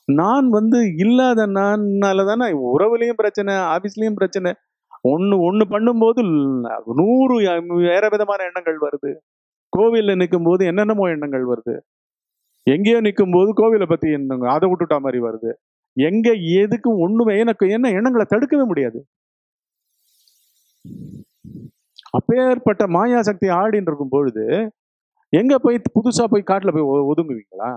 நான் வந்து இல்லாத நான்னால தானே உறவுலயும் பிரச்சனை ஆபீஸ்லயும் பிரச்சனை ஒண்ணு ஒண்ணு பண்ணும்போது நூறு வேற விதமான எண்ணங்கள் வருது கோவில்ல நிற்கும் போது என்னென்னமோ எண்ணங்கள் வருது எங்கேயோ நிற்கும் போது கோவிலை பத்தி எண்ணங்க அதை விட்டுட்டா மாதிரி வருது எங்க எதுக்கு ஒண்ணுமே எனக்கு என்ன எண்ணங்களை தடுக்கவே முடியாது அப்பேற்பட்ட மாயா சக்தி ஆடின்னு இருக்கும் பொழுது எங்க போய் புதுசா போய் காட்டுல போய் ஒ- ஒதுங்குவீங்களா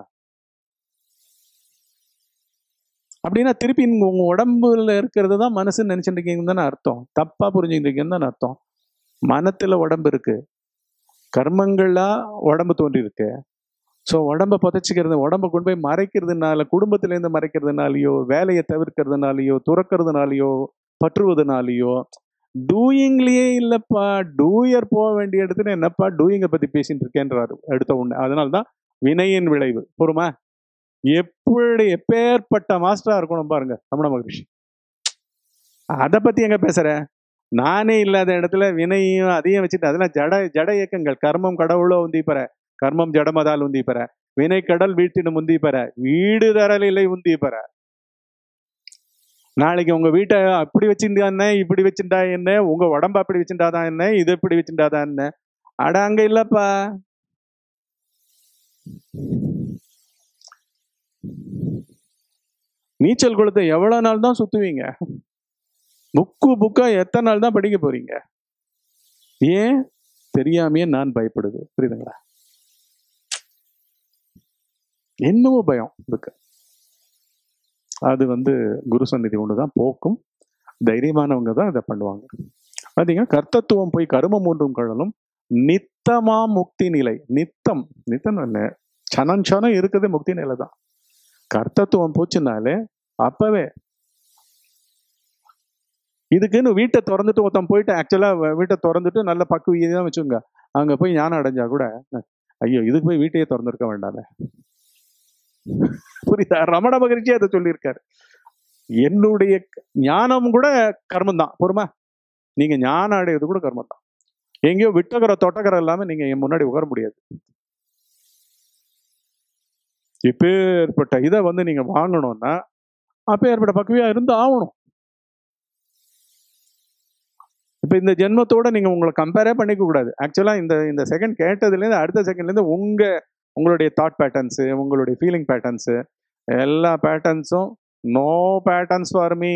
அப்படின்னா திருப்பி நீங்க உங்க உடம்புல இருக்கிறது தான் மனசுன்னு நினைச்சிட்டு இருக்கீங்கன்னு தானே அர்த்தம் தப்பா புரிஞ்சுட்டு இருக்கீங்கன்னு தானே அர்த்தம் மனத்துல உடம்பு இருக்கு கர்மங்களா உடம்பு தோன்றி இருக்கு ஸோ உடம்ப புதைச்சிக்கிறது உடம்ப கொண்டு போய் மறைக்கிறதுனால குடும்பத்திலேருந்து மறைக்கிறதுனாலயோ வேலையை தவிர்க்கிறதுனாலயோ துறக்கிறதுனாலயோ பற்றுவதனாலயோ டூயிங்லயே இல்லப்பா டூயர் போக வேண்டிய இடத்துல என்னப்பா டூயிங்கை பத்தி பேசிட்டு இருக்கேன்றாரு எடுத்த உடனே அதனால தான் வினையின் விளைவு பொறுமா எப்படி எப்பேற்பட்ட மாஸ்டரா இருக்கணும் பாருங்க ரமண மகரிஷி அதை பத்தி எங்க பேசுற நானே இல்லாத இடத்துல வினையும் அதையும் வச்சுட்டு அதெல்லாம் ஜட ஜட இயக்கங்கள் கர்மம் கடவுளோ உந்தி பெற கர்மம் ஜடமதால் உந்தி பெற வினை கடல் வீட்டினும் உந்தி பெற வீடு தரலில்லை உந்தி பெற நாளைக்கு உங்க வீட்டை அப்படி வச்சிருந்தா என்ன இப்படி வச்சிருந்தா என்ன உங்க உடம்ப அப்படி வச்சிருந்தாதான் என்ன இது இப்படி வச்சிருந்தாதான் என்ன அட அங்க இல்லப்பா நீச்சல் குளத்தை எவ்வளவு நாள் தான் சுத்துவீங்க புக்கு புக்கா எத்தனை நாள் தான் படிக்க போறீங்க ஏன் தெரியாமையே நான் பயப்படுது புரியுதுங்களா என்னவோ பயம் இருக்கு அது வந்து குரு சந்நிதி ஒன்று தான் போக்கும் தைரியமானவங்க தான் இதை பண்ணுவாங்க பார்த்தீங்கன்னா கர்த்தத்துவம் போய் கருமம் மூன்றும் கழலும் நித்தமா முக்தி நிலை நித்தம் நித்தம் என்ன சனம் சனம் இருக்குது முக்தி நிலை தான் கர்த்தத்துவம் போச்சுனாலே அப்பவே இதுக்குன்னு வீட்டை திறந்துட்டு ஒருத்தன் போயிட்டு ஆக்சுவலா வீட்டை திறந்துட்டு நல்ல பக்குவியை தான் வச்சுங்க அங்க போய் ஞானம் அடைஞ்சா கூட ஐயோ இதுக்கு போய் வீட்டையே திறந்துருக்க வேண்டாமே புரியுதா ரமண மகரிஷி அதை சொல்லியிருக்காரு என்னுடைய ஞானம் கூட கர்மம் தான் பொறுமா நீங்க ஞானம் அடையிறது கூட கர்மம் தான் எங்கேயோ விட்டகர தொட்டகர இல்லாம நீங்க என் முன்னாடி உட்கார முடியாது இப்பேற்பட்ட இதை வந்து நீங்க வாங்கணும்னா அப்பேற்பட்ட பக்குவியா இருந்து ஆகணும் இப்ப இந்த ஜென்மத்தோட நீங்க உங்களை கம்பேரே பண்ணிக்க கூடாது ஆக்சுவலா இந்த இந்த செகண்ட் கேட்டதுல இருந்து அடுத்த செகண்ட்ல இருந்து உங்க உங்களுடைய தாட் பேட்டர்ன்ஸ் உங்களுடைய ஃபீலிங் பேட்டர்ன்ஸ் எல்லா பேட்டர்ன்ஸும் no patterns for me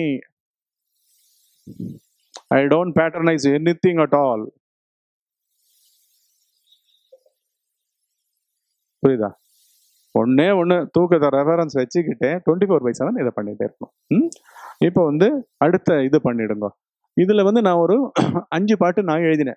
I don't patternize anything at all புரியுதா ஒன்னே ஒன்று தூக்கத்தை ரெஃபரன்ஸ் வச்சுக்கிட்டே டுவெண்ட்டி ஃபோர் பை செவன் இதை பண்ணிட்டே இருக்கணும் ம்? இப்போ வந்து அடுத்த இது பண்ணிடுங்க இதுல வந்து நான் ஒரு அஞ்சு பாட்டு நான் எழுதினேன்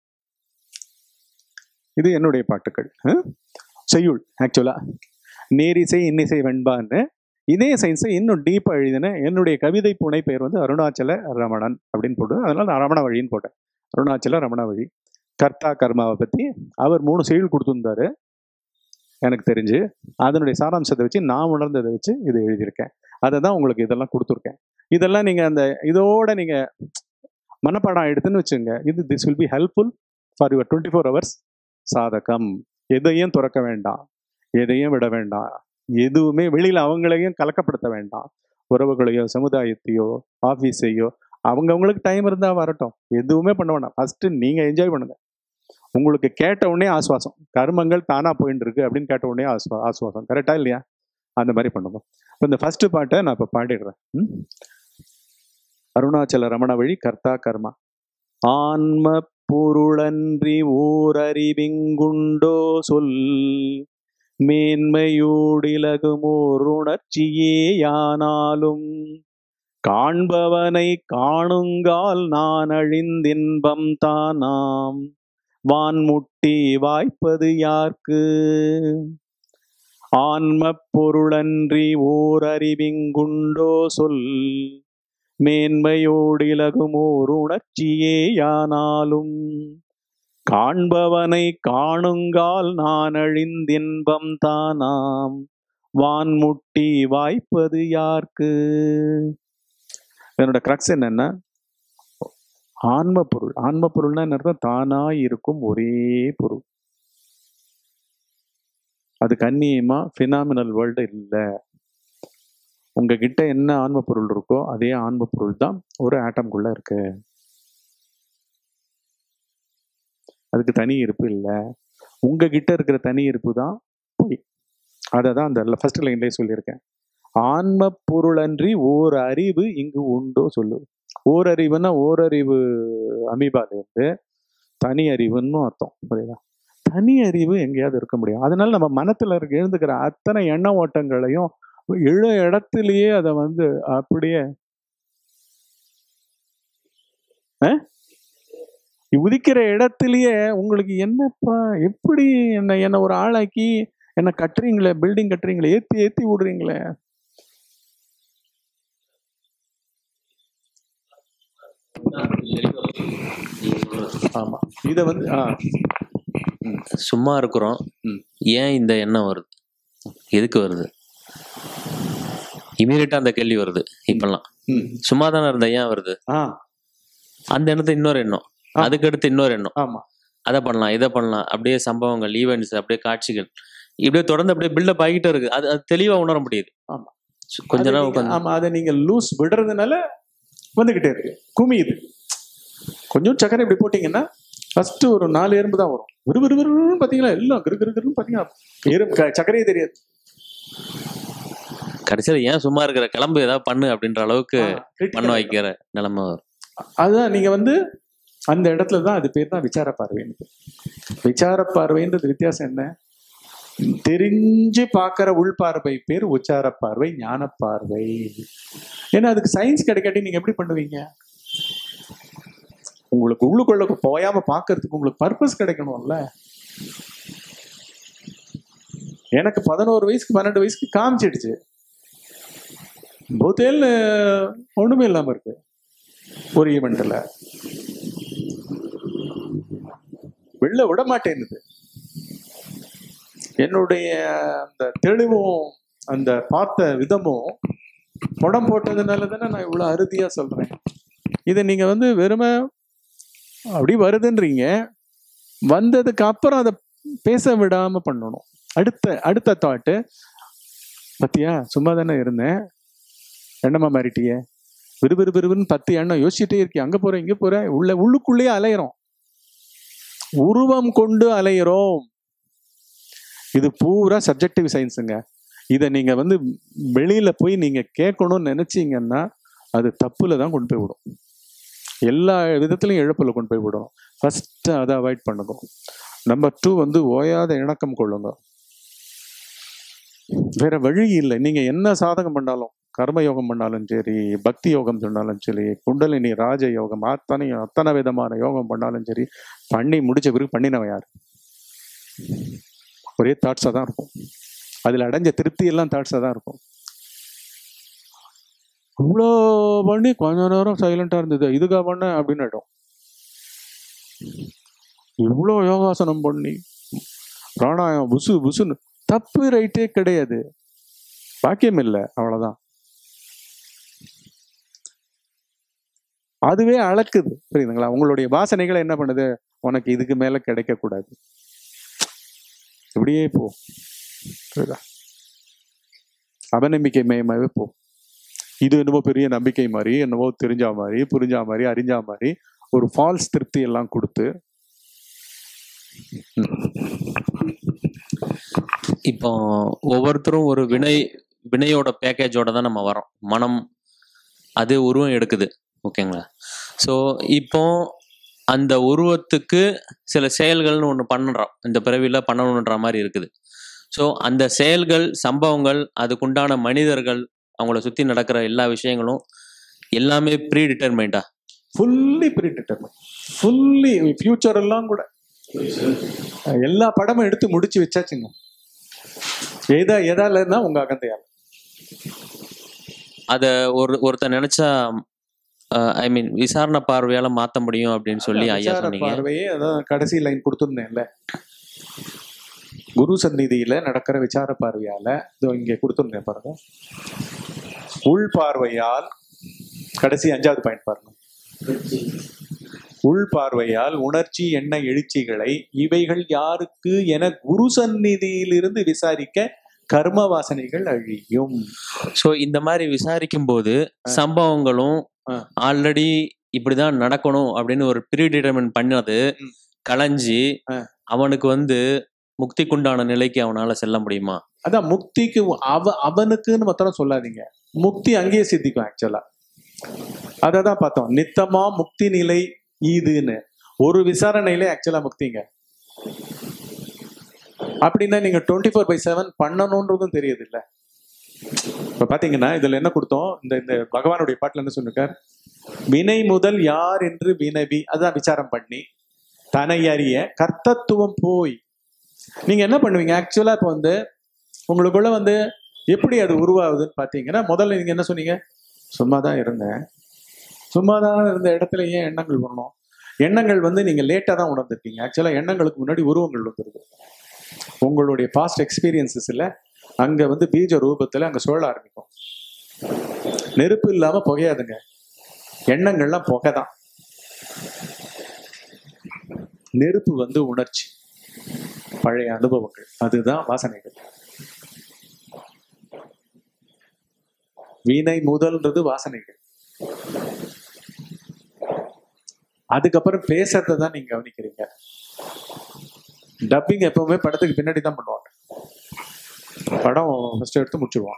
இது என்னுடைய பாட்டுகள் ஆ? செய்யுள் ஆக்சுவலா நேரிசை இன்னிசை வெண்பான்னு இதே சயின்ஸை இன்னும் டீப்பாக எழுதினேன் என்னுடைய கவிதை புனை பெயர் வந்து அருணாச்சல ரமணன் அப்படின்னு போட்டு அதனால நான் ரமண வழின்னு போட்டேன் அருணாச்சல ரமண வழி கர்த்தா கர்மாவை பற்றி அவர் மூணு செய்யுள் கொடுத்துருந்தாரு எனக்கு தெரிஞ்சு அதனுடைய சாராம்சத்தை வச்சு நான் உணர்ந்ததை வச்சு இது எழுதியிருக்கேன் அதை தான் உங்களுக்கு இதெல்லாம் கொடுத்துருக்கேன் இதெல்லாம் நீங்கள் அந்த இதோட நீங்கள் மனப்பாடம் எடுத்துன்னு வச்சுங்க இது this will be helpful for your twenty four hours சாதகம் எதையும் துறக்க வேண்டாம் எதையும் விட வேண்டாம் எதுவுமே வெளியில் அவங்களையும் கலக்கப்படுத்த வேண்டாம் உறவுகளையோ சமுதாயத்தையோ ஆஃபீஸையோ அவங்கவுங்களுக்கு டைம் இருந்தால் வரட்டும் எதுவுமே பண்ண வேண்டாம் ஃபஸ்ட்டு நீங்கள் என்ஜாய் பண்ணுங்க உங்களுக்கு கேட்ட உடனே ஆஸ்வாசம் கர்மங்கள் தானாக போயின்னு இருக்கு அப்படின்னு கேட்ட உடனே ஆஸ்வா ஆஸ்வாசம் கரெக்டா இல்லையா அந்த மாதிரி பண்ணுங்க இப்போ இந்த ஃபர்ஸ்ட் பாட்டை நான் இப்போ பாடிடுறேன் ம்? அருணாச்சல ரமண வழி கர்த்தா கர்மா ஆன்ம பொருளன்றி ஓரறிவிங்குண்டோ சொல் மேன்மையூடிலகுமோர் உணர்ச்சியே யானாலும் காண்பவனை காணுங்கால் நான் அழிந்தின்பம் தானாம் வான்முட்டி வாய்ப்பது யார்க்கு ஆன்ம பொருளன்றி ஓர் அறிவிங்குண்டோ சொல் மேன்மையோடிலகுமோர் உணர்ச்சியே யானாலும் காண்பவனை காணுங்கால் நான் அழிந்தின்பம் தானாம் வான்முட்டி வாய்ப்பது யார்க்கு என்னோட கிரக்ஸ் என்னன்னா ஆன்ம பொருள் ஆன்ம பொருள்னா என்ன அர்த்தம் தானாய் இருக்கும் ஒரே பொருள் அது கண்ணியமா ஃபினாமினல் வேர்ல்டு இல்லை உங்ககிட்ட என்ன ஆன்ம பொருள் இருக்கோ அதே ஆன்ம பொருள் தான் ஒரு ஆட்டம்குள்ள இருக்கு அதுக்கு தனி இருப்பு இல்லை உங்ககிட்ட இருக்கிற தனி இருப்பு தான் பொய் அதை தான் அந்த ஃபர்ஸ்ட் லைன்லேயே சொல்லியிருக்கேன் ஆன்ம பொருளன்றி ஓர் அறிவு இங்கு உண்டோ சொல்லு ஓரறிவுன்னா ஓரறிவு அமீபாலேருந்து தனி அறிவுன்னு அர்த்தம் புரியுதா தனி அறிவு எங்கேயாவது இருக்க முடியும் அதனால நம்ம மனத்துல இருக்க எழுந்துக்கிற அத்தனை எண்ண ஓட்டங்களையும் எழு இடத்துலயே அதை வந்து அப்படியே அஹ்? உதிக்கிற இடத்துலயே உங்களுக்கு என்னப்பா எப்படி என்ன என்ன ஒரு ஆளாக்கி என்ன கட்டுறீங்களே பில்டிங் கட்டுறீங்களே ஏத்தி ஏத்தி விடுறீங்களே ஆமா இத வந்து ஆ சும்மா இருக்கிறோம் ம். ஏன் இந்த எண்ணம் வருது எதுக்கு வருது இமீடியட்டா அந்த கேள்வி வருது இப்பெல்லாம் ம். சும்மா தானே இருந்த ஏன் வருது ஆ அந்த எண்ணத்தை இன்னொரு எண்ணம் ஆ. அதுக்கு அடுத்து இன்னொரு எண்ணம் ஆமா அதை பண்ணலாம் இதை பண்ணலாம் அப்படியே சம்பவங்கள் ஈவெண்ட்ஸ் அப்படியே காட்சிகள் இப்படியே தொடர்ந்து அப்படியே பில்டப் ஆகிட்டே இருக்கு அது அது தெளிவா உணர முடியுது ஆமா. சு- கொஞ்ச அதை நேரம் நீங்க- உட்காந்து ஆமா அதை நீங்க லூஸ் விடுறதுனால வந்துகிட்டே இருக்கு குமியுது கொஞ்சம் சக்கரை இப்படி போட்டீங்கன்னா ஃபர்ஸ்ட் ஒரு நாலு எறும்பு தான் வரும் விறு விறு விறுன்னு பாத்தீங்களா எல்லாம் கிரு கிரு கிருன்னு பாத்தீங்கன்னா எறும்பு க- சக்கரையே தெரியாது கடைசியில ஏன் சும்மா இருக்கிற கிளம்பு ஏதாவது பண்ணு அப்படின்ற அளவுக்கு ஆ, critical பண்ண ஆயிடும். வைக்கிற நிலைமை வரும் அதுதான் நீங்க வந்து அந்த இடத்துல தான் அது பேர் தான் விசார பார்வைன்னு பேர். விசார பார்வைன்றது வித்தியாசம் என்ன தெரிஞ்சு பார்க்கிற உள் பார்வை பேர் உச்சார பார்வை ஞான பார்வை ஏன்னா அதுக்கு சயின்ஸ் கிடைக்காட்டி நீங்க எப்படி பண்ணுவீங்க உங்களுக்கு உள்ளுக்குள்ள போயாம பார்க்கறதுக்கு உங்களுக்கு பர்பஸ் கிடைக்கணும்ல எனக்கு பதினோரு வயசுக்கு பன்னெண்டு வயசுக்கு காமிச்சிடுச்சு போத்தேல் ஒண்ணுமே இல்லாம இருக்கு ஒரு ஈவெண்ட்ல வெளில விட மாட்டேன்னுது என்னுடைய அந்த தெளிவும் அந்த பார்த்த விதமும் படம் போட்டதுனால தானே நான் இவ்வளோ அறுதியா சொல்றேன் இதை நீங்க வந்து வெறுமை அப்படி வருதுன்றீங்க வந்ததுக்கு அப்புறம் அதை பேச விடாம பண்ணணும் அடுத்த அடுத்த தாட்டு பத்தியா சும்மா தானே இருந்தேன் என்னம்மா மாறிட்டியே விறுவிறு விறுவிறுன்னு பத்து எண்ணம் யோசிச்சுட்டே இருக்கேன் அங்க போறேன் இங்க போறேன் உள்ள உள்ளுக்குள்ளேயே அலையிறோம் உருவம் கொண்டு அலையிறோம் இது பூரா சப்ஜெக்டிவ் சயின்ஸுங்க இதை நீங்க வந்து வெளியில போய் நீங்க கேட்கணும்னு நினைச்சீங்கன்னா அது தப்புல தான் கொண்டு போய் விடும் எல்லா விதத்துலையும் இழப்புல கொண்டு போய் விடும் ஃபர்ஸ்ட் அதை அவாய்ட் பண்ணுங்க நம்பர் டூ வந்து ஓயாத இணக்கம் கொள்ளுங்க வேற வழி இல்லை நீங்க என்ன சாதகம் பண்ணாலும் கர்ம யோகம் பண்ணாலும் சரி பக்தி யோகம் சொன்னாலும் சரி குண்டலினி ராஜ யோகம் அத்தனை அத்தனை விதமான யோகம் பண்ணாலும் சரி பண்ணி முடிச்ச பிறகு பண்ணினவன் யாரு ஒரே தாட்ஸாக தான் இருக்கும் அதில் அடைஞ்ச திருப்தி எல்லாம் தாட்ஸாக தான் இருக்கும் இவ்வளோ பண்ணி கொஞ்ச நேரம் சைலண்டாக இருந்தது இதுக்கா பண்ண அப்படின்னு ஆயிடும் இவ்வளோ யோகாசனம் பண்ணி பிராணாயம் புசு புசுன்னு தப்பு ரைட்டே கிடையாது பாக்கியம் இல்லை அவ்வளோதான் அதுவே அளக்குது புரியுதுங்களா உங்களுடைய வாசனைகளை என்ன பண்ணுது உனக்கு இதுக்கு மேல கிடைக்க கூடாது இப்படியே போ புரியுதா அவநம்பிக்கை மயமாவே போ இது என்னவோ பெரிய நம்பிக்கை மாதிரி என்னவோ தெரிஞ்சா மாதிரி புரிஞ்சா மாதிரி அறிஞ்சா மாதிரி ஒரு ஃபால்ஸ் திருப்தி எல்லாம் கொடுத்து இப்போ ஒவ்வொருத்தரும் ஒரு வினை வினையோட பேக்கேஜோட தான் நம்ம வரோம் மனம் அது உருவம் எடுக்குது ஓகேங்களா ஸோ இப்போ அந்த உருவத்துக்கு சில செயல்கள்னு ஒன்று பண்ணுறோம் இந்த பிறவியில் பண்ணணுன்ற மாதிரி இருக்குது ஸோ அந்த செயல்கள் சம்பவங்கள் அதுக்குண்டான மனிதர்கள் அவங்கள சுற்றி நடக்கிற எல்லா விஷயங்களும் எல்லாமே ப்ரீ டிட்டர்மைண்டா ஃபுல்லி ப்ரீடிட்டர்மெண்ட் ஃபுல்லி ஃபியூச்சர் எல்லாம் கூட எல்லா படமும் எடுத்து முடிச்சு வச்சாச்சுங்க எதா எதாலன்னா உங்க அகந்தையால அதை ஒரு ஒருத்தர் நினைச்சா ஐ மீன் விசாரணை பார்வையால மாத்த முடியும் அப்படின்னு சொல்லி ஐயா விசார சொன்னீங்க பார்வையே அதான் கடைசி லைன் கொடுத்துருந்தேன்ல குரு சந்நிதியில நடக்கிற விசார பார்வையால இதோ இங்க கொடுத்துருந்தேன் பாருங்க உள் பார்வையால் கடைசி அஞ்சாவது பாயிண்ட் பாருங்க உள் பார்வையால் உணர்ச்சி எண்ண எழுச்சிகளை இவைகள் யாருக்கு என குரு சந்நிதியிலிருந்து விசாரிக்க கர்ம வாசனைகள் அழியும் ஸோ இந்த மாதிரி விசாரிக்கும் போது சம்பவங்களும் ஆ. ஆல்ரெடி இப்படிதான் நடக்கணும் அப்படின்னு ஒரு ப்ரீடிட்டர்மெண்ட் பண்ணது ம். களைஞ்சி ஆ. அவனுக்கு வந்து முக்திக்குண்டான நிலைக்கு அவனால செல்ல முடியுமா அதான் முக்திக்கு அவ அவனுக்குன்னு மாத்திரம் சொல்லாதீங்க முக்தி அங்கேயே சித்திக்கும் ஆக்சுவலா அதை தான் பார்த்தோம் நித்தமா முக்தி நிலை ஈதுன்னு ஒரு விசாரணையிலே ஆக்சுவலா முக்திங்க அப்படின்னா நீங்க டுவெண்ட்டி ஃபோர் பை செவன் பண்ணணுன்றதும் தெரியுது இல்ல இப்ப பாத்தீங்கன்னா இதுல என்ன கொடுத்தோம் இந்த இந்த பகவானுடைய பாட்டுல என்ன சொல்லிருக்கார் வினை முதல் யார் என்று வினவி அதான் விசாரம் பண்ணி தனை அறிய கர்த்தத்துவம் போய் நீங்க என்ன பண்ணுவீங்க ஆக்சுவலா இப்ப வந்து உங்களுக்குள்ள வந்து எப்படி அது உருவாகுதுன்னு பார்த்தீங்கன்னா முதல்ல நீங்க என்ன சொன்னீங்க சும்மா தான் இருந்தேன் சும்மா தான் இருந்த இடத்துல ஏன் எண்ணங்கள் வரணும் எண்ணங்கள் வந்து நீங்க லேட்டாக தான் உணர்ந்திருக்கீங்க ஆக்சுவலாக எண்ணங்களுக்கு முன்னாடி உருவங்கள் வந்துருது உங்களுடைய பாஸ்ட் எக்ஸ்பீரியன்சஸ்ல அங்க வந்து பீஜ ரூபத்துல அங்க சுழல ஆரம்பிக்கும் நெருப்பு இல்லாம புகையாதுங்க எண்ணங்கள்லாம் புகை தான் நெருப்பு வந்து உணர்ச்சி பழைய அனுபவங்கள் அதுதான் வாசனைகள் வீணை முதல்ன்றது வாசனைகள் அதுக்கப்புறம் பேசுறதை தான் நீங்க கவனிக்கிறீங்க டப்பிங் எப்பவுமே படத்துக்கு பின்னாடி தான் பண்ணுவாங்க படம் ஃபர்ஸ்ட் எடுத்து முடிச்சிருவான்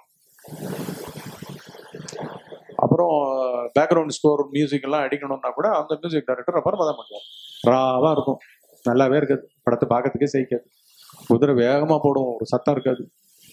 அப்புறம் பேக்ரவுண்ட் ஸ்கோர் மியூசிக் எல்லாம் அடிக்கணும்னா கூட அந்த மியூசிக் டைரக்டர் அப்புறமா தான் பண்ணுவார் ராவா இருக்கும் நல்லாவே இருக்காது படத்தை பார்க்கறதுக்கே சகிக்காது குதிரை வேகமா போடும் ஒரு சத்தம் இருக்காது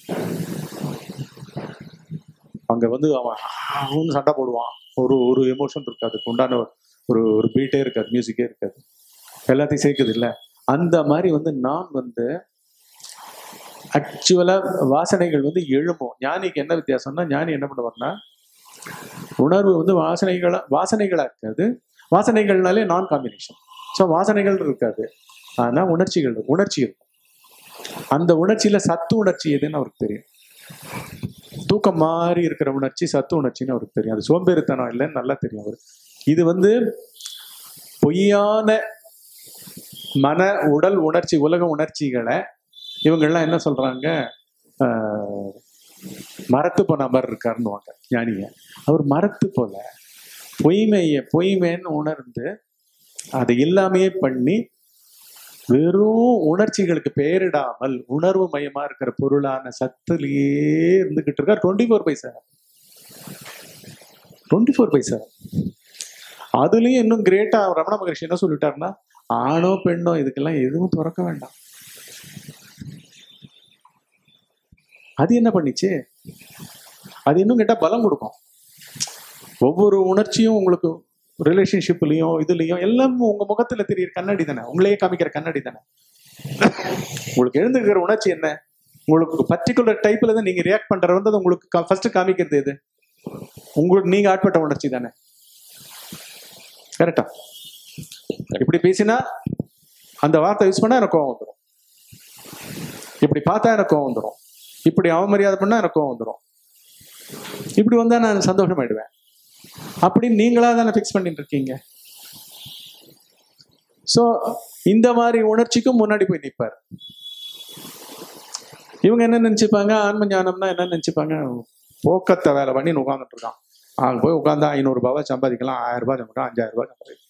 அங்க வந்து அவன் ஆன்னு சண்டை போடுவான் ஒரு ஒரு எமோஷன் இருக்காது அதுக்கு உண்டான ஒரு ஒரு பீட்டே இருக்காது மியூசிக்கே இருக்காது எல்லாத்தையும் சேர்க்குது இல்ல அந்த மாதிரி வந்து நான் வந்து ஆக்சுவலா வாசனைகள் வந்து எழும்பும் ஞானிக்கு என்ன வித்தியாசம்னா ஞானி என்ன பண்ணுவார்னா உணர்வு வந்து வாசனைகளா வாசனைகளா இருக்காது வாசனைகள்னாலே நான் காம்பினேஷன் ஸோ வாசனைகள் இருக்காது ஆனா உணர்ச்சிகள் இருக்கும் உணர்ச்சி இருக்கும் அந்த உணர்ச்சியில சத்து உணர்ச்சி எதுன்னு அவருக்கு தெரியும் தூக்கம் மாதிரி இருக்கிற உணர்ச்சி சத்து உணர்ச்சின்னு அவருக்கு தெரியும் அது சோம்பேறித்தனம் இல்லைன்னு நல்லா தெரியும் அவருக்கு இது வந்து பொய்யான மன உடல் உணர்ச்சி உலக உணர்ச்சிகளை இவங்கெல்லாம் என்ன சொல்றாங்க ஆஹ், மரத்து போன நபர் இருக்காருன்னுவாங்க ஞானிங்க அவர் மரத்து போல பொய்மைய பொய்மைன்னு உணர்ந்து அதை எல்லாமே பண்ணி வெறும் உணர்ச்சிகளுக்கு பெயரிடாமல் உணர்வு மயமா இருக்கிற பொருளான சத்துலயே இருந்துகிட்டு இருக்கார் twenty four by seven twenty four by seven அதுலயும் இன்னும் கிரேட்டா ரமண மகரிஷி என்ன சொல்லிட்டாருன்னா ஆணோ பெண்ணோ இதுக்கெல்லாம் எதுவும் திறக்க வேண்டாம் அது என்ன பண்ணிச்சு அது இன்னும் கேட்டா பலம் கொடுக்கும் ஒவ்வொரு உணர்ச்சியும் உங்களுக்கு ரிலேஷன்ஷிப்லயும் இதுலயும் எல்லாம் உங்க முகத்துல தெரியுற கண்ணாடி தானே உங்களையே காமிக்கிற கண்ணாடி தானே உங்களுக்கு எழுந்துக்கிற உணர்ச்சி என்ன உங்களுக்கு பர்டிகுலர் டைப்ல தான் நீங்க ரியாக்ட் பண்றது வந்து அது உங்களுக்கு ஃபர்ஸ்ட் காமிக்கிறது எது உங்களுக்கு நீங்க ஆட்பட்ட உணர்ச்சி தானே கரெக்டா இப்படி பேசினா அந்த வார்த்தை யூஸ் பண்ணா எனக்கு கோவம் வந்துடும் இப்படி பார்த்தா எனக்கு கோவம் வந்துடும் இப்படி அவமரியாதை பண்ணா எனக்கு கோவம் வந்துடும் இப்படி வந்தா நான் சந்தோஷமாயிடுவேன் அப்படி நீங்களா தானே ஃபிக்ஸ் பண்ணிட்டு இருக்கீங்க சோ இந்த மாதிரி உணர்ச்சிக்கும் முன்னாடி போய் நிற்பார் இவங்க என்ன நினைச்சுப்பாங்க ஆன்ம ஞானம்னா என்ன நினைச்சுப்பாங்க போக்கத்தை வேலை பண்ணி உட்காந்துட்டு இருக்கான் அங்க போய் உட்காந்தா ஐநூறு ரூபாவை சம்பாதிக்கலாம் ஆயிரம் ரூபாய் சம்பாதிக்கலாம் அஞ்சாயிரம் ரூபாய் சம்பாதிக்கலாம்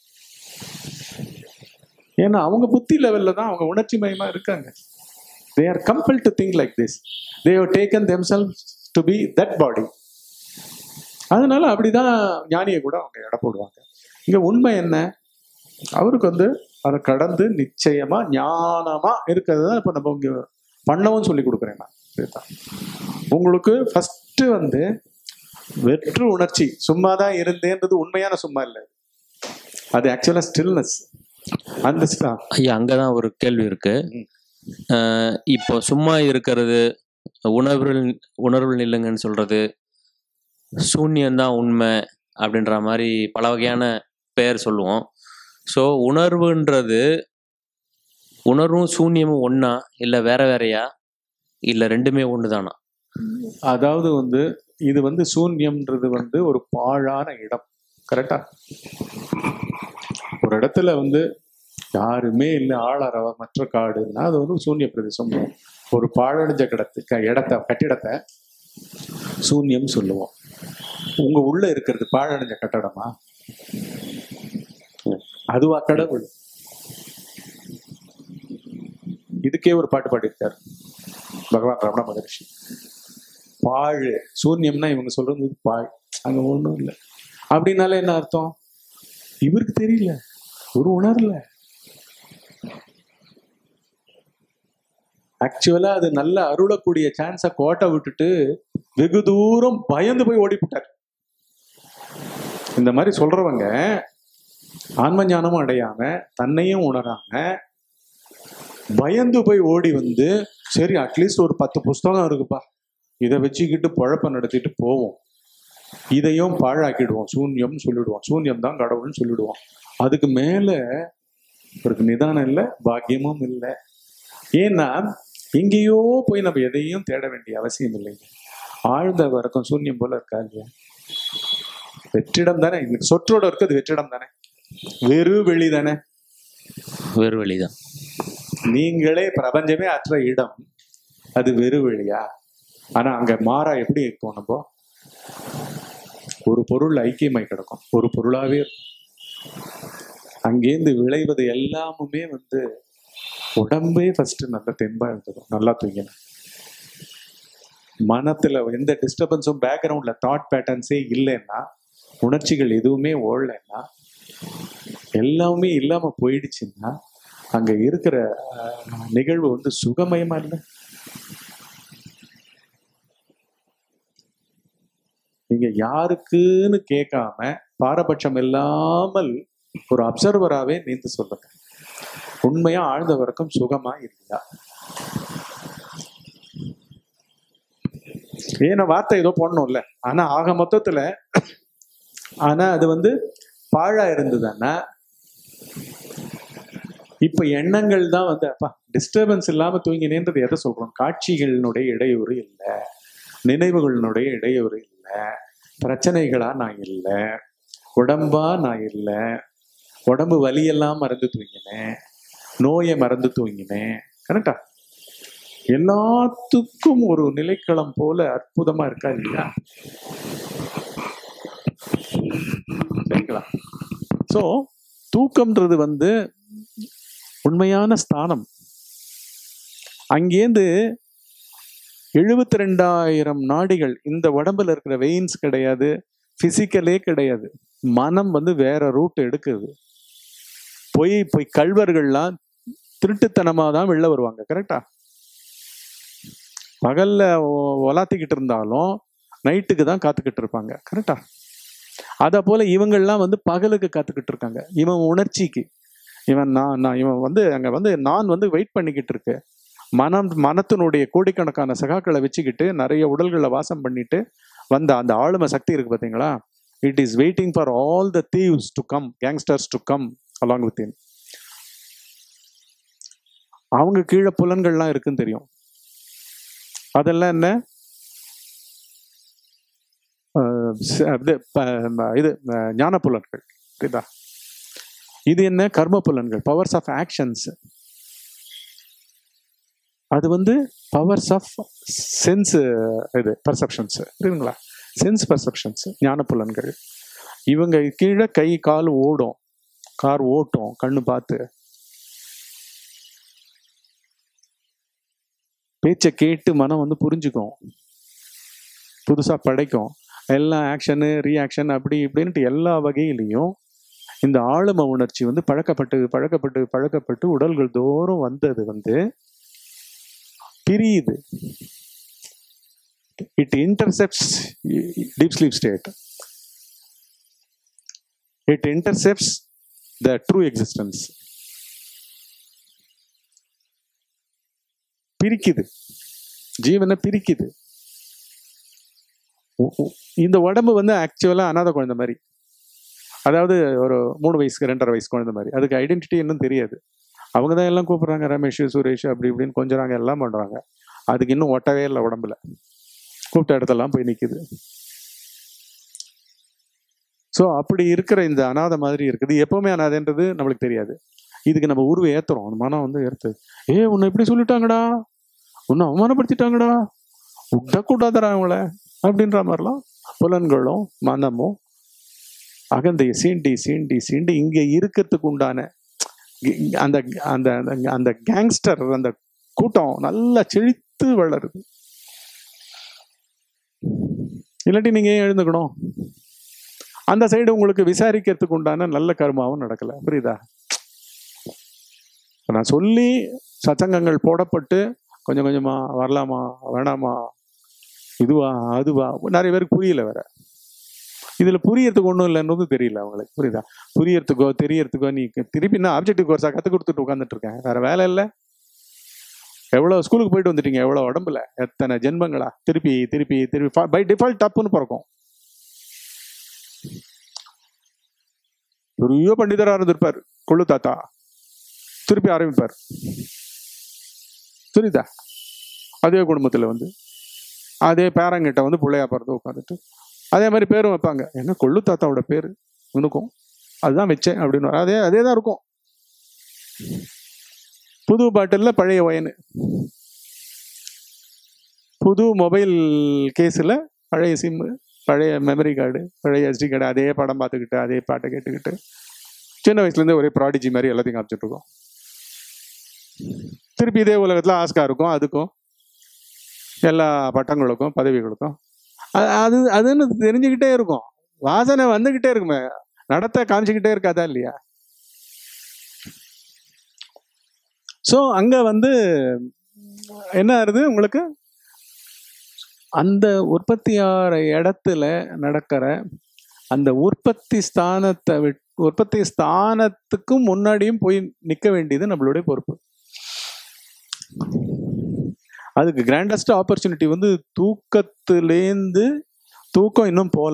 ஏன்னா அவங்க புத்தி லெவல்ல தான் அவங்க உணர்ச்சி மயமா இருக்காங்க they are compel to think like this they have taken themselves to be that body அதனால அப்படிதான் ஞானியை கூட அவங்க எடை போடுவாங்க இங்க உண்மை என்ன அவருக்கு வந்து அதை கடந்து நிச்சயமா ஞானமா இருக்கிறது தான் இப்ப நம்ம இங்க பண்ணவும் சொல்லி கொடுக்குறேன் நான் இதுதான். உங்களுக்கு ஃபர்ஸ்ட் வந்து வெற்று உணர்ச்சி சும்மா தான் இருந்தேன்றது உண்மையான சும்மா இல்லை அது ஆக்சுவலா ஸ்டில்னஸ் அந்த sta- ஐயா அங்கதான் ஒரு கேள்வி இருக்கு ம். அஹ் இப்போ சும்மா இருக்கிறது உணர்வில் உணர்வில் நில்லுங்கன்னு சொல்றது சூன்யம்தான் உண்மை அப்படின்ற மாதிரி பல வகையான பெயர் சொல்லுவோம் ஸோ உணர்வுன்றது உணர்வும் சூன்யமும் ஒண்ணா இல்லை வேற வேறயா இல்லை ரெண்டுமே ஒன்று தானா அதாவது வந்து இது வந்து சூன்யம்ன்றது வந்து ஒரு பாழான இடம் கரெக்டா ஒரு இடத்துல வந்து யாருமே இல்லை ஆளறவ மற்ற காடுன்னா அது வந்து சூன்ய பிரதேசம் ஒரு பாழடைஞ்ச கிடத்து க- இடத்த கட்டிடத்தை சூன்யம் சொல்லுவோம் உங்க உள்ள இருக்கிறது பாழடைஞ்ச கட்டடமா அதுவா கடவுள் இதுக்கே ஒரு பாட்டு பாடியிருக்காரு பகவான் ரமண மகரிஷி பாழ் சூன்யம்னா இவங்க சொல்றது பாழ் அங்க ஒண்ணும் இல்லை அப்படின்னாலே என்ன அர்த்தம் இவருக்கு தெரியல ஒரு உணரல ஆக்சுவலா அது நல்ல அருளக்கூடிய சான்ஸை கோட்டை விட்டுட்டு வெகு தூரம் பயந்து போய் ஓடி போட்டார் இந்த மாதிரி சொல்றவங்க ஆன்ம ஞானமும் அடையாம தன்னையும் உணராம பயந்து போய் ஓடி வந்து சரி அட்லீஸ்ட் ஒரு பத்து புஸ்தகம் இருக்குப்பா இதை வச்சுக்கிட்டு பொழப்ப நடத்திட்டு போவோம் இதையும் பாழாக்கிடுவோம் சூன்யம் சொல்லிடுவோம் சூன்யம் தான் கடவுள்னு சொல்லிடுவோம் அதுக்கு மேல இவருக்கு நிதானம் இல்லை பாக்கியமும் இல்லை ஏன்னா எங்கேயோ போய் நம்ம எதையும் தேட வேண்டிய அவசியம் இல்லைங்க ஆழ்ந்த வரைக்கும் சூன்யம் போல இருக்கா இல்லையா வெற்றிடம் தானே இந்த சொற்றோட இருக்கிறது வெற்றிடம் தானே வெறு வெளி தானே வேறு வழிதான் நீங்களே பிரபஞ்சமே அற்ற இடம் அது வெறு வெளியா ஆனா அங்க மாறா எப்படி இருக்கும் நம்ம ஒரு பொருள் ஐக்கியமாய் கிடக்கும் ஒரு பொருளாவே இருக்கும் அங்கேருந்து விளைவது எல்லாமுமே வந்து உடம்பே ஃபர்ஸ்ட் நல்லா தெம்பா இருந்ததும் நல்லா தூங்கினேன் மனத்துல எந்த டிஸ்டர்பன்ஸும் பேக்ரவுண்ட்ல தாட் பேட்டர்ன்ஸே இல்லைன்னா உணர்ச்சிகள் எதுவுமே ஓடலைன்னா எல்லாமே இல்லாம போயிடுச்சுன்னா அங்க இருக்கிற அஹ், நிகழ்வு வந்து சுகமயமா இல்லை நீங்க யாருக்குன்னு கேட்காம பாரபட்சம் இல்லாமல் ஒரு அப்சர்வராகவே நீந்து சொல்லுங்க உண்மையா ஆழ்ந்த வரைக்கும் சுகமா இல்லையா ஏன்னா வார்த்தை ஏதோ போடணும்ல ஆனா ஆக மொத்தத்துல ஆனா அது வந்து பாழா இருந்ததுன்னா இப்ப எண்ணங்கள் தான் வந்து அப்பா டிஸ்டர்பன்ஸ் இல்லாம தூங்கினேன்றது எதை சொல்றோம் காட்சிகளினுடைய இடையூறு இல்லை நினைவுகளினுடைய இடையூறு இல்லை பிரச்சனைகளா நான் இல்லை உடம்பா நான் இல்லை உடம்பு வலியெல்லாம் மறந்து தூங்கினேன் நோயை மறந்து தூங்கினேன் கரெக்டா எல்லாத்துக்கும் ஒரு நிலைக்களம் போல அற்புதமா இருக்கா இல்லையா சரிங்களா ஸோ தூக்கம்ன்றது வந்து உண்மையான ஸ்தானம் அங்கேருந்து எழுபத்தி ரெண்டாயிரம் நாடிகள் இந்த உடம்புல இருக்கிற வெயின்ஸ் கிடையாது பிசிக்கலே கிடையாது மனம் வந்து வேற ரூட் எடுக்குது போய் போய் கல்வர்கள்லாம் திருட்டுத்தனமா தான் வெளில வருவாங்க கரெக்டா பகல்ல ஒ- ஒலாத்திக்கிட்டு இருந்தாலும் நைட்டுக்கு தான் காத்துக்கிட்டு இருப்பாங்க கரெக்டா அத போல இவங்கெல்லாம் வந்து பகலுக்கு காத்துக்கிட்டு இருக்காங்க இவன் உணர்ச்சிக்கு இவன் நான் நான் இவன் வந்து அங்க வந்து நான் வந்து வெயிட் பண்ணிக்கிட்டு இருக்கு மனம் மனத்தினுடைய கோடிக்கணக்கான சகாக்களை வச்சுக்கிட்டு நிறைய உடல்களை வாசம் பண்ணிட்டு வந்த அந்த ஆளுமை சக்தி இருக்கு பாத்தீங்களா it is waiting for all the thieves to come gangsters to come along with in அவங்க கீழே புலன்கள்லாம் இருக்குன்னு தெரியும் அதெல்லாம் என்ன அஹ் ச- இது ப- ம- இது அஹ் ஞான புலன்கள் புரியுதா இது என்ன கர்ம புலன்கள் பவர்ஸ் ஆஃப் ஆக்ஷன்ஸ் அது வந்து பவர்ஸ் ஆஃப் சென்ஸ் இது பர்செப்ஷன்ஸ் புரியுதுங்களா சென்ஸ் பர்செப்ஷன்ஸ் ஞான புலன்கள் இவங்க கீழே கை கால் ஓடும் கார் ஓட்டும் கண்ணு பார்த்து பேச்சை கேட்டு மனம் வந்து புரிஞ்சுக்கும் புதுசா படைக்கும் எல்லாம் ஆக்ஷனு ரியாக்ஷன் அப்படி இப்படின்ட்டு எல்லா வகையிலையும் இந்த ஆளும உணர்ச்சி வந்து பழக்கப்பட்டு பழக்கப்பட்டு பழக்கப்பட்டு உடல்கள் தோறும் வந்தது வந்து பிரியுது it intercepts deep sleep state it intercepts the true existence பிரிக்குது ஜீவனை பிரிக்குது உ- உ- இந்த உடம்பு வந்து ஆக்சுவலா அனாதை குழந்தை மாதிரி அதாவது ஒரு மூணு வயசுக்கு ரெண்டரை வயசு குழந்தை மாதிரி அதுக்கு ஐடென்டிட்டி இன்னும் தெரியாது அவங்க தான் எல்லாம் கூப்பிடுறாங்க ரமேஷ் சுரேஷ் அப்படி இப்படின்னு கொஞ்சறாங்க எல்லாம் பண்றாங்க அதுக்கு இன்னும் ஒட்டவே இல்லை உடம்புல கூப்பிட்ட இடத்தெல்லாம் போய் நிக்குது ஸோ அப்படி இருக்கிற இந்த அனாதை மாதிரி இருக்குது எப்பவுமே அனாதைன்றது நம்மளுக்கு தெரியாது இதுக்கு நம்ம உருவை ஏத்துறோம் அந்த மனம் வந்து ஏத்து ஏ உன்னை இப்படி சொல்லிட்டாங்கடா உன்னை அவமானப்படுத்திட்டாங்கடா விடக்கூடாதடா அவங்கள அப்படின்ற மாதிரிலாம் புலன்களும் மனமும் அகந்தையை சீண்டி சீண்டி சீண்டி இங்க இருக்கிறதுக்கு உண்டான இ- அந்த அந்த அந்த- அந்த கேங்ஸ்டர் அந்த கூட்டம் நல்லா செழித்து வளருது இல்லாட்டி நீங்க ஏன் எழுந்துக்கணும் அந்த சைடு உங்களுக்கு விசாரிக்கிறதுக்கு உண்டான நல்ல கர்மாவும் நடக்கல புரியுதா இப்ப நான் சொல்லி சச்சங்கங்கள் போடப்பட்டு கொஞ்சம் கொஞ்சமா வரலாமா வேணாமா இதுவா அதுவா நிறைய பேருக்கு புரியல வேற இதுல புரியறதுக்கு ஒன்றும் இல்லைன்றது தெரியல அவங்களுக்கு புரியுதா புரியறதுக்கோ தெரியறதுக்கோ நீ திருப்பி நான் ஆப்ஜெக்டிவ் கோர்ஸா கத்து கொடுத்துட்டு உட்காந்துட்டு இருக்கேன் வேற வேலை இல்லை எவ்வளவு ஸ்கூலுக்கு போயிட்டு வந்துட்டீங்க எவ்வளவு உடம்புல எத்தனை ஜென்மங்களா திருப்பி திருப்பி திருப்பி பை டிஃபால்ட் டப்புன்னு பிறக்கும் பெரிய பண்டிதரா இருந்திருப்பார் கொள்ளு தாத்தா திருப்பி ஆரம்பிப்பார் புரியுதா அதே குடும்பத்துல வந்து அதே பேரங்கிட்ட வந்து பிள்ளையா பிறந்து உட்காந்துட்டு அதே மாதிரி பேரும் வைப்பாங்க என்ன கொள்ளு தாத்தாவோட பேரு இவனுக்கும் அதுதான் வச்சேன் அப்படின்னு அதே அதே தான் இருக்கும் புது பாட்டிலில் பழைய ஒயனு புது மொபைல் கேஸில் பழைய சிம்மு பழைய மெமரி கார்டு பழைய எஸ்டி கார்டு அதே படம் பார்த்துக்கிட்டு அதே பாட்டை கேட்டுக்கிட்டு சின்ன வயசுலேருந்தே ஒரே ப்ராடிஜி மாதிரி எல்லாத்தையும் காமிச்சிட்டு இருக்கோம் திருப்பி இதே உலகத்தில் ஆஸ்கா இருக்கும் அதுக்கும் எல்லா பட்டங்களுக்கும் பதவிகளுக்கும் அ- அது அதுன்னு தெரிஞ்சுக்கிட்டே இருக்கும் வாசனை வந்துக்கிட்டே இருக்குமே நடத்த காமிச்சுக்கிட்டே இருக்காதா இல்லையா ஸோ அங்க வந்து என்ன ஆகுது உங்களுக்கு அந்த உற்பத்தியாகிற இடத்துல நடக்கிற அந்த உற்பத்தி ஸ்தானத்தை விட் உற்பத்தி ஸ்தானத்துக்கும் முன்னாடியும் போய் நிற்க வேண்டியது நம்மளுடைய பொறுப்பு அதுக்கு கிராண்டஸ்ட் ஆப்பர்ச்சுனிட்டி வந்து தூக்கத்திலேந்து தூக்கம் இன்னும் போல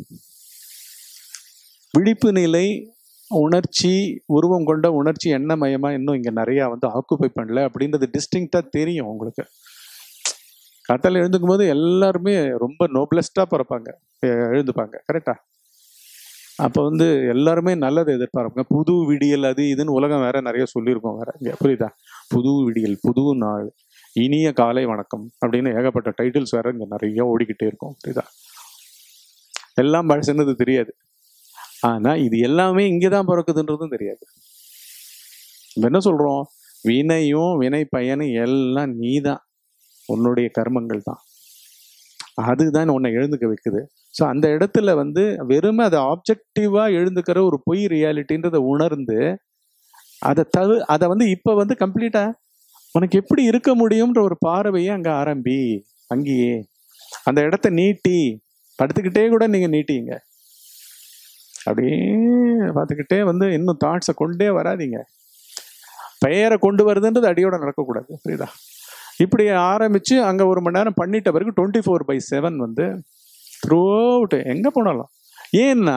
விழிப்பு நிலை உணர்ச்சி உருவம் கொண்ட உணர்ச்சி எண்ணமயமா இன்னும் இங்க நிறைய வந்து ஆக்குப்பை பண்ணல அப்படின்றது டிஸ்டிங்டா தெரியும் உங்களுக்கு கட்டளை எழுந்துக்கும் போது எல்லாருமே ரொம்ப நோப்லஸ்டா பிறப்பாங்க எ- எழுந்துப்பாங்க கரெக்டா அப்ப வந்து எல்லாருமே நல்லதை எதிர்பார்ப்பாங்க புது விடியல் அது இதுன்னு உலகம் வேற நிறைய சொல்லியிருக்கோம் வேற இங்க புரியுதா புது விடியல் புது நாள் இனிய காலை வணக்கம் அப்படின்னு ஏகப்பட்ட டைட்டில்ஸ் வேற இங்க நிறைய ஓடிக்கிட்டே இருக்கும் புரியுதா எல்லாம் பழசுன்னு தெரியாது ஆனா இது எல்லாமே இங்கதான் பிறக்குதுன்றதும் தெரியாது நம்ம என்ன சொல்றோம் வினையும் வினை பயனும் எல்லாம் நீதான் உன்னுடைய கர்மங்கள் தான் அதுதான் உன்னை எழுந்துக்க வைக்குது ஸோ அந்த இடத்துல வந்து வெறுமை அதை ஆப்ஜெக்டிவா எழுந்துக்கிற ஒரு பொய் ரியாலிட்டின்றதை உணர்ந்து அதை தவு அதை வந்து இப்போ வந்து கம்ப்ளீட்டா உனக்கு எப்படி இருக்க முடியும்ன்ற ஒரு பார்வையை அங்க ஆரம்பி அங்கேயே அந்த இடத்த நீட்டி படுத்துக்கிட்டே கூட நீங்க நீட்டிங்க அப்படியே பார்த்துக்கிட்டே வந்து இன்னும் தாட்ஸை கொண்டே வராதீங்க பெயரை கொண்டு வருதுன்றது அடியோட நடக்கக்கூடாது புரியுதா இப்படி ஆரம்பிச்சு அங்க ஒரு மணி நேரம் பண்ணிட்ட பிறகு டுவெண்ட்டி ஃபோர் பை செவன் வந்து த்ரூ அவுட் எங்க போனாலும் ஏன்னா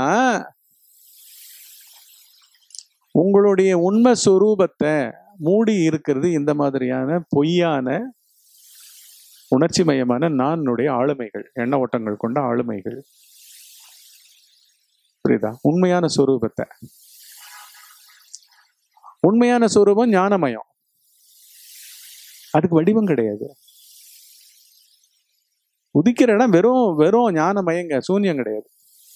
உங்களுடைய உண்மை சொரூபத்தை மூடி இருக்கிறது இந்த மாதிரியான பொய்யான உணர்ச்சி மயமான நானுடைய ஆளுமைகள் எண்ண ஓட்டங்கள் கொண்ட ஆளுமைகள் புரியுதா உண்மையான சொரூபத்தை உண்மையான சொரூபம் ஞானமயம் அதுக்கு வடிவம் கிடையாது உதிக்கிற இடம் வெறும் வெறும் ஞானமயங்க சூன்யம் கிடையாது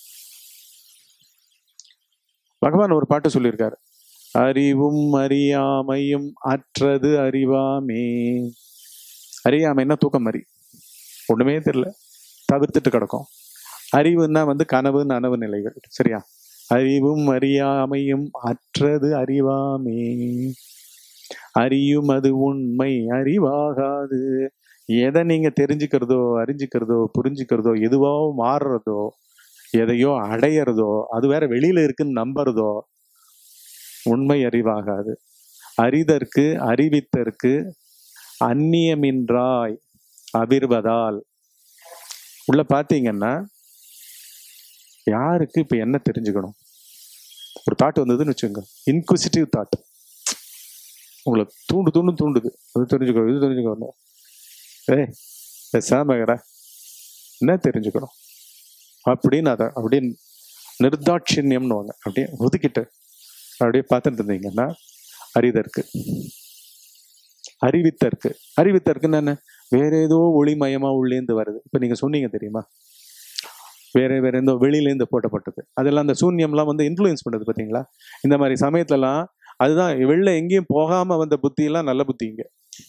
பகவான் ஒரு பாட்டு சொல்லியிருக்காரு அறிவும் அறியாமையும் அற்றது அறிவாமே அறியாமைன்னா தூக்கம் மாதிரி ஒண்ணுமே தெரியல தவிர்த்துட்டு கிடக்கும் அறிவுன்னா வந்து கனவு நனவு நிலைகள் சரியா அறிவும் அறியாமையும் அற்றது அறிவாமே அறியும் அது உண்மை அறிவாகாது எதை நீங்க தெரிஞ்சுக்கிறதோ அறிஞ்சுக்கிறதோ புரிஞ்சுக்கிறதோ எதுவோ மாறுறதோ எதையோ அடையிறதோ அது வேற வெளியில இருக்குன்னு நம்புறதோ உண்மை அறிவாகாது அறிதற்கு அறிவித்தற்கு அந்நியமின்றாய் அபிர்வதால் உள்ள பாத்தீங்கன்னா யாருக்கு இப்ப என்ன தெரிஞ்சுக்கணும் ஒரு தாட் வந்ததுன்னு வச்சுங்க இன்குசிட்டிவ் தாட் உங்களை தூண்டு தூண்டு தூண்டுது அது தெரிஞ்சுக்கோ இது தெரிஞ்சுக்கோ ஏய் பேசாமகிற என்ன தெரிஞ்சுக்கணும் அப்படின்னு அதை அப்படின்னு நிர்தாட்சியம்னுவாங்க அப்படியே ஒதுக்கிட்டு அப்படியே பார்த்துட்டு இருந்தீங்கன்னா அறிதற்கு அறிவித்தற்கு அறிவித்தற்குன்னு என்ன வேற ஏதோ ஒளிமயமா உள்ளேந்து வருது இப்ப நீங்க சொன்னீங்க தெரியுமா வேற வேற எந்த வெளியிலேருந்து போட்டப்பட்டது அதெல்லாம் அந்த சூன்யம்லாம் வந்து இன்ஃப்ளூயன்ஸ் பண்ணுது பாத்தீங்களா இந்த மாதிரி சமயத்துலலாம் அதுதான் வெளில எங்கேயும் போகாம வந்த புத்தியெல்லாம் நல்ல புத்திங்க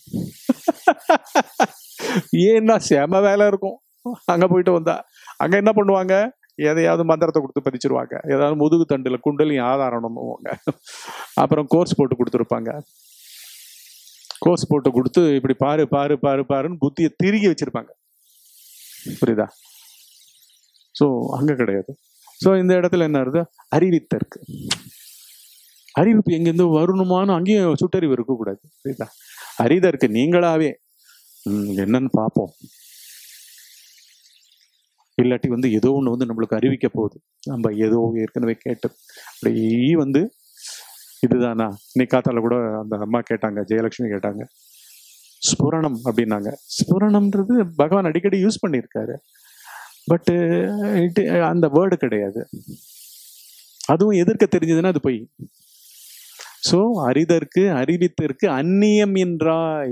ஏன்னா செம வேலை இருக்கும் அங்க போயிட்டு வந்தா அங்க என்ன பண்ணுவாங்க எதையாவது மந்திரத்தை கொடுத்து பதிச்சிருவாங்க ஏதாவது முதுகு தண்டுல குண்டலி ஆதாரணம்வாங்க அப்புறம் கோர்ஸ் போட்டு கொடுத்துருப்பாங்க கோர்ஸ் போட்டு கொடுத்து இப்படி பாரு பாரு பாரு பாருன்னு புத்தியை திருகி வச்சிருப்பாங்க புரியுதா ஸோ அங்க கிடையாது ஸோ இந்த இடத்துல என்ன வருது அறிவித்தற்கு அறிவிப்பு எங்கேருந்து வரணுமான்னு அங்கேயும் சுட்டறிவு இருக்கக்கூடாது புரியுதா அறிதற்கு நீங்களாவே ம், என்னன்னு பார்ப்போம் இல்லாட்டி வந்து ஏதோ ஒன்று வந்து நம்மளுக்கு அறிவிக்க போகுது நம்ம ஏதோ ஏற்கனவே கேட்டது அப்படியே வந்து இதுதானா இன்னைக்கு காத்தால கூட அந்த அம்மா கேட்டாங்க ஜெயலட்சுமி கேட்டாங்க ஸ்புரணம் அப்படின்னாங்க ஸ்புரணம்ன்றது பகவான் அடிக்கடி யூஸ் பண்ணியிருக்காரு பட்டு அந்த வேர்டு கிடையாது அதுவும் எதிர்க்க தெரிஞ்சதுன்னா அது பொய் சோ அறிதற்கு அறிவித்தற்கு அந்நியம் என்றாய்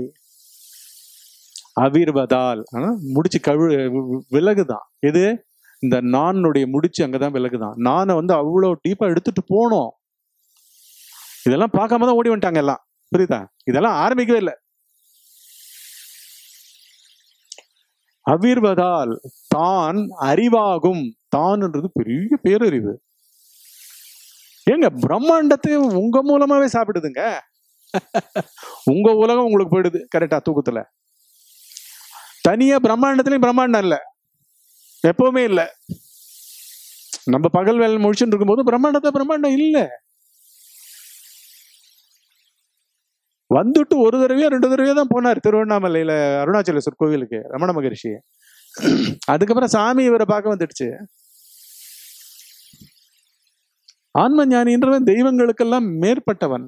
அவிர்வதால் ஆனா முடிச்சு கழு வி- விலகுதான் எது இந்த நானுடைய முடிச்சு அங்கதான் விலகுதான் நானை வந்து அவ்வளவு டீப்பா எடுத்துட்டு போனோம் இதெல்லாம் பார்க்காம தான் ஓடி வந்துட்டாங்க எல்லாம் புரியுதா இதெல்லாம் ஆரம்பிக்கவே இல்லை அவிர்வதால் தான் அறிவாகும் தான்ன்றது பெரிய பேரறிவு ஏங்க பிரம்மாண்டத்தை உங்க மூலமாவே சாப்பிடுதுங்க உங்க உலகம் உங்களுக்கு போயிடுது கரெக்டா தூக்கத்துல தனியா பிரம்மாண்டத்திலயும் பிரம்மாண்டம் இல்ல எப்பவுமே இல்ல நம்ம பகல் வேலை முடிச்சுட்டு இருக்கும்போது பிரம்மாண்டத்தை பிரம்மாண்டம் இல்ல வந்துட்டு ஒரு தடவையோ ரெண்டு தடவையோ தான் போனார் திருவண்ணாமலையில அருணாச்சலேஸ்வர் கோவிலுக்கு ரமண மகரிஷி அதுக்கப்புறம் சாமி இவரை பார்க்க வந்துடுச்சு ஆன்ம ஞானின்றவன் தெய்வங்களுக்கெல்லாம் மேற்பட்டவன்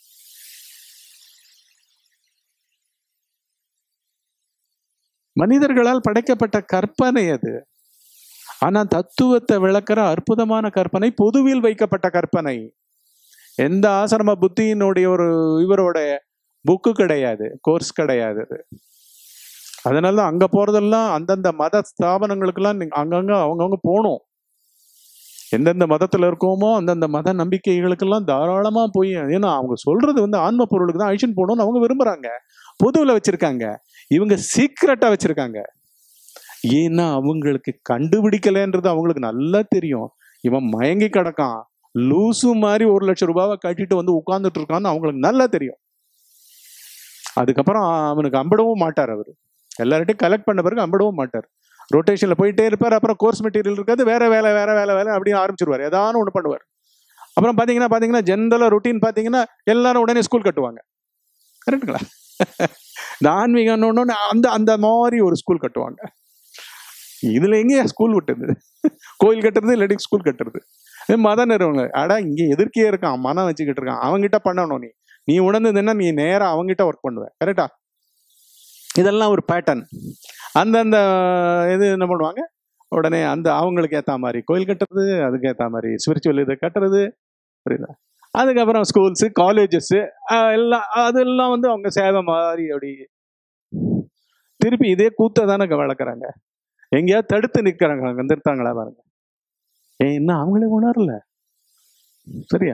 மனிதர்களால் படைக்கப்பட்ட கற்பனை அது ஆனா தத்துவத்தை விளக்குற அற்புதமான கற்பனை பொதுவில் வைக்கப்பட்ட கற்பனை எந்த ஆசிரம புத்தியினுடைய ஒரு இவரோட புக்கு கிடையாது கோர்ஸ் கிடையாது அது அதனால தான் அங்க போறதெல்லாம் அந்தந்த மத ஸ்தாபனங்களுக்கெல்லாம் நீங்க அங்கங்க அவங்கவுங்க போகணும் எந்தெந்த மதத்துல இருக்கோமோ அந்தந்த மத நம்பிக்கைகளுக்கெல்லாம் தாராளமா போய் ஏன்னா அவங்க சொல்றது வந்து ஆன்ம பொருளுக்கு தான் அழிச்சுன்னு போகணும்னு அவங்க விரும்புறாங்க பொதுவில் வச்சிருக்காங்க இவங்க சீக்கிரட்டா வச்சிருக்காங்க ஏன்னா அவங்களுக்கு கண்டுபிடிக்கலன்றது அவங்களுக்கு நல்லா தெரியும் இவன் மயங்கி கிடக்கான் லூசு மாதிரி ஒரு லட்சம் ரூபாவை கட்டிட்டு வந்து உட்கார்ந்துட்டு இருக்கான்னு அவங்களுக்கு நல்லா தெரியும் அதுக்கப்புறம் அவனுக்கு அம்பிடவும் மாட்டார் அவர் எல்லார்ட்டையும் கலெக்ட் பண்ண பிறகு அம்பிடவும் மாட்டார் ரொட்டேஷன்ல போயிட்டே இருப்பார் அப்புறம் கோர்ஸ் மெட்டீரியல் இருக்காது வேற வேலை வேற வேலை வேலை அப்படின்னு ஆரம்பிச்சிருவார் ஏதாவது ஒன்று பண்ணுவார் அப்புறம் பாத்தீங்கன்னா பாத்தீங்கன்னா ஜென்ரலா ரொட்டீன் பாத்தீங்கன்னா எல்லாரும் உடனே ஸ்கூல் கட்டுவாங்க கரெக்டுங்களா இந்த ஆன்மீகம் ஒன்று அந்த அந்த மாதிரி ஒரு ஸ்கூல் கட்டுவாங்க இதுல எங்கேயா ஸ்கூல் விட்டுது கோயில் கட்டுறது இல்லாட்டி ஸ்கூல் கட்டுறது இது மத நிறுவனங்கள் அடா இங்க எதிர்க்கே இருக்கான் மனம் வச்சுக்கிட்டு இருக்கான் அவங்கிட்ட பண்ணணும் நீ நீ உணர்ந்ததுன்னா நீ நேரா அவங்கிட்ட ஒர்க் பண்ணுவ கரெக்டா இதெல்லாம் ஒரு பேட்டர்ன் அந்தந்த இது என்ன பண்ணுவாங்க உடனே அந்த அவங்களுக்கு ஏத்த மாதிரி கோயில் கட்டுறது அதுக்கு ஏத்த மாதிரி ஸ்பிரிச்சுவல் இதை கட்டுறது புரியுதா அதுக்கப்புறம் ஸ்கூல்ஸு காலேஜஸ் எல்லாம் அதெல்லாம் வந்து அவங்க சேவை மாதிரி அப்படி திருப்பி இதே கூத்த தானே வளர்க்குறாங்க எங்கேயாவது தடுத்து நிற்கிறாங்க அங்கே நிறுத்தாங்களா பாருங்க ஏன் என்ன அவங்களே உணரல சரியா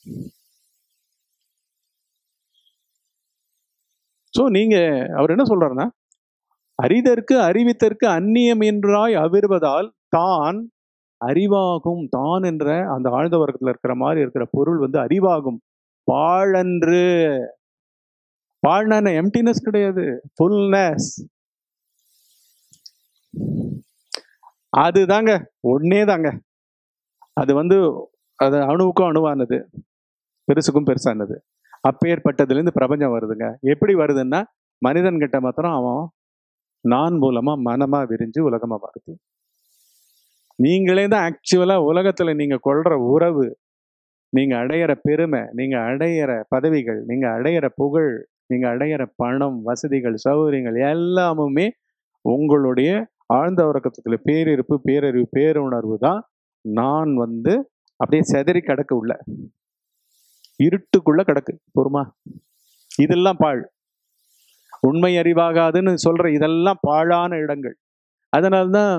ஸோ நீங்க அவர் என்ன சொல்றாருன்னா அறிதற்கு அறிவித்தற்கு அந்நியம் என்றாய் அவிர்வதால் தான் அறிவாகும் தான் என்ற அந்த ஆழ்ந்த வர்க்கத்துல இருக்கிற மாதிரி இருக்கிற பொருள் வந்து அறிவாகும் பாழன்று பாழ்னா எம்டினஸ் கிடையாது ஃபுல்னஸ் அதுதாங்க ஒன்னே தாங்க அது வந்து அது அணுவுக்கும் அணுவானது பெருசுக்கும் பெருசானது அப்பேற்பட்டதுலேருந்து பிரபஞ்சம் வருதுங்க எப்படி வருதுன்னா மனிதன் கிட்ட மாத்திரம் அவன் நான் மூலமா மனமா விரிஞ்சு உலகமா வருது நீங்களே தான் ஆக்சுவலா உலகத்துல நீங்க கொள்ற உறவு நீங்க அடையிற பெருமை நீங்க அடையிற பதவிகள் நீங்க அடையிற புகழ் நீங்க அடையிற பணம் வசதிகள் சௌகரியங்கள் எல்லாமுமே உங்களுடைய ஆழ்ந்த உறக்கத்துல பேரிருப்பு பேரறிவு பேருணர்வு தான் நான் வந்து அப்படியே செதறி கிடக்க உள்ள இருட்டுக்குள்ள கிடக்கு பொறுமா இதெல்லாம் பாழ் உண்மை அறிவாகாதுன்னு சொல்ற இதெல்லாம் பாழான இடங்கள் அதனால்தான்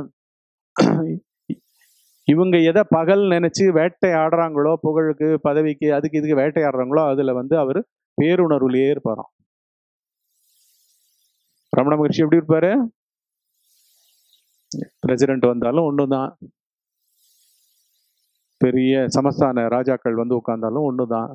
இவங்க எதை பகல் நினைச்சு வேட்டையாடுறாங்களோ புகழுக்கு பதவிக்கு அதுக்கு இதுக்கு வேட்டையாடுறாங்களோ அதுல வந்து அவர் பேருணர்வுலயே இருப்பாராம் ரமண மகர்ஷி எப்படி இருப்பாரு பிரசிடென்ட் வந்தாலும் ஒண்ணுதான் பெரிய சமஸ்தான ராஜாக்கள் வந்து உட்கார்ந்தாலும் ஒண்ணுதான்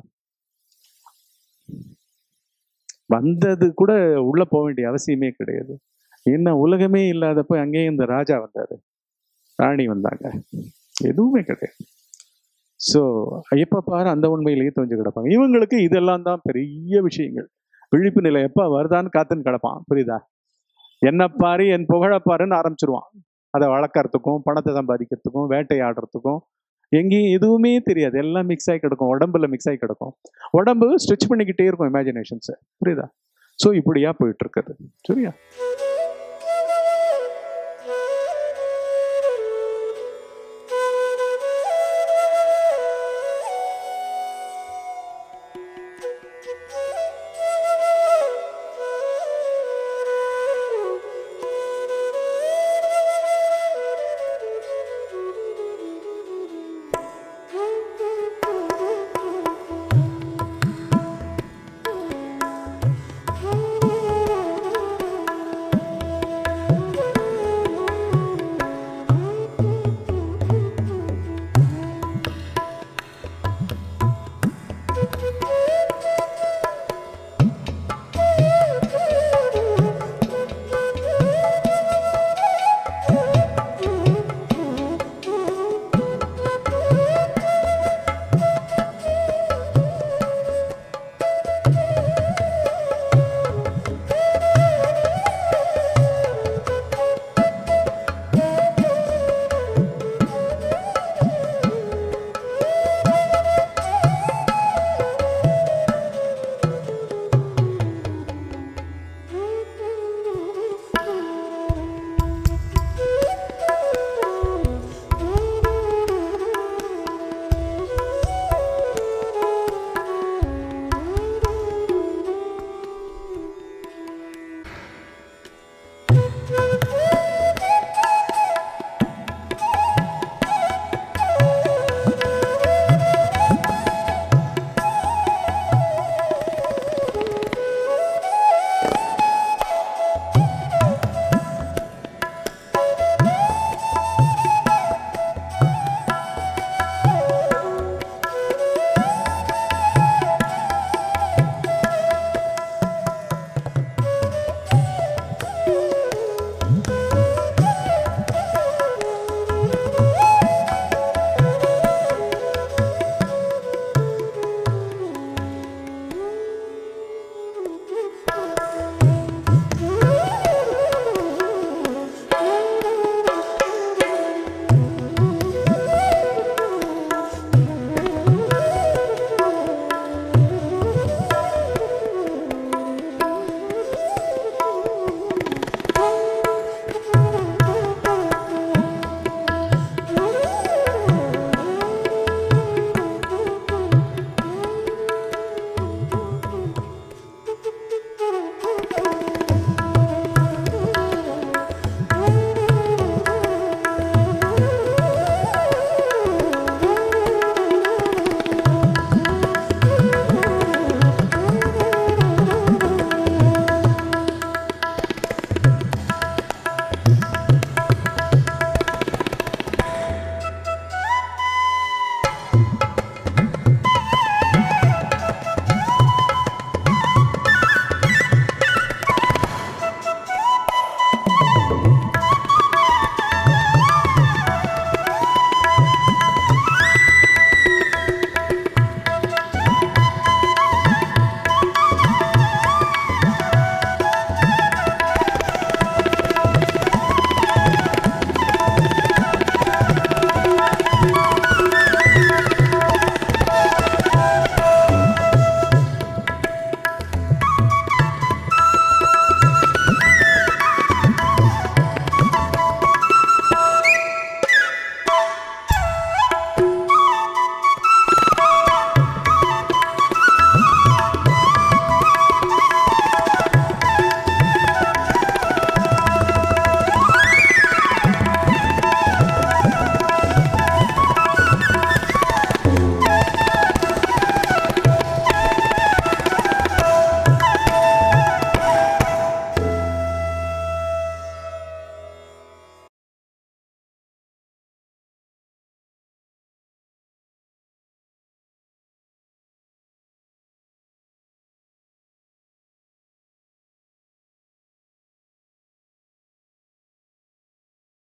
வந்தது கூட உள்ள போக வேண்டிய அவசியமே கிடையாது என்ன உலகமே இல்லாதப்ப அங்கேயும் இந்த ராஜா வந்தாரு ராணி வந்தாங்க எதுவுமே கிடையாது ஸோ எப்ப பாரு அந்த உண்மையிலேயே தெரிஞ்சு கிடப்பாங்க இவங்களுக்கு இதெல்லாம் தான் பெரிய விஷயங்கள் விழிப்பு நிலை எப்ப வருதான்னு காத்துன்னு கிடப்பான் புரியுதா என்ன பாரு என் புகழப்பாருன்னு ஆரம்பிச்சிருவான் அதை வளர்க்கறதுக்கும் பணத்தை சம்பாதிக்கிறதுக்கும் வேட்டையாடுறதுக்கும் எங்கேயும் எதுவுமே தெரியாது எல்லாம் மிக்ஸ் ஆகி கிடக்கும் உடம்புல மிக்ஸ் ஆகி கிடக்கும் உடம்பு ஸ்ட்ரெச் பண்ணிக்கிட்டே இருக்கும் இமேஜினேஷன்ஸை புரியுதா ஸோ இப்படியா போயிட்டு இருக்குது சரியா